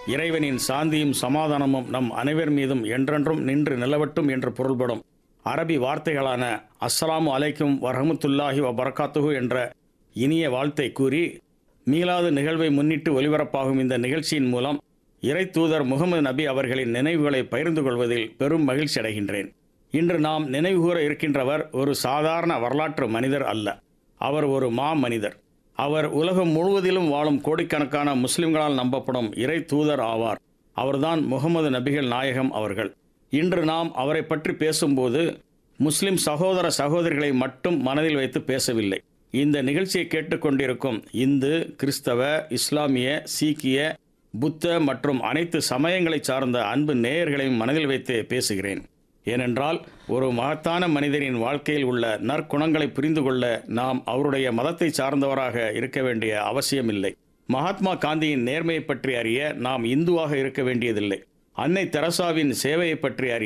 இறைவனின் சாந்தியும் சமாதானமும் நம் அனைவர் மீதும் என்றென்றும் நின்று நிலவட்டும் என்று பொருள்படும் அரபி வார்த்தைகளான அஸ்ஸலாமு அலைக்கும் வரஹமத்துல்லாஹி வபரகாத்துஹு என்ற இனிய வாழ்த்தை கூறி மீளாது நிகழ்வை முன்னிட்டு ஒலிபரப்பாகும் இந்த நிகழ்ச்சியின் மூலம் இறை தூதர் முகமது நபி அவர்களின் நினைவுகளை பகிர்ந்து கொள்வதில் பெரும் மகிழ்ச்சி அடைகின்றேன் இன்று நாம் நினைவுகூர இருக்கின்றவர் ஒரு சாதாரண வரலாற்று மனிதர் அல்ல அவர் ஒரு மா மனிதர் அவர் உலகம் முழுவதிலும் வாழும் கோடிக்கணக்கான முஸ்லிம்களால் நம்பப்படும் இறை தூதர் ஆவார் அவர்தான் முகமது நபிகள் நாயகம் அவர்கள் இன்று நாம் அவரை பற்றி பேசும்போது முஸ்லிம் சகோதர சகோதரிகளை மட்டும் மனதில் வைத்து பேசவில்லை இந்த நிகழ்ச்சியை கேட்டுக்கொண்டிருக்கும் இந்து கிறிஸ்தவ இஸ்லாமிய சீக்கிய புத்த மற்றும் அனைத்து சமயங்களை சார்ந்த அன்பு நேயர்களையும் மனதில் வைத்து பேசுகிறேன் ஏனென்றால் ஒரு மகத்தான மனிதரின் வாழ்க்கையில் உள்ள நற்குணங்களை புரிந்து கொள்ள நாம் அவருடைய மதத்தை சார்ந்தவராக இருக்க வேண்டிய அவசியமில்லை மகாத்மா காந்தியின் நேர்மையை பற்றி அறிய நாம் இந்துவாக இருக்க வேண்டியதில்லை அன்னை தெரசாவின் சேவையை பற்றி அறிய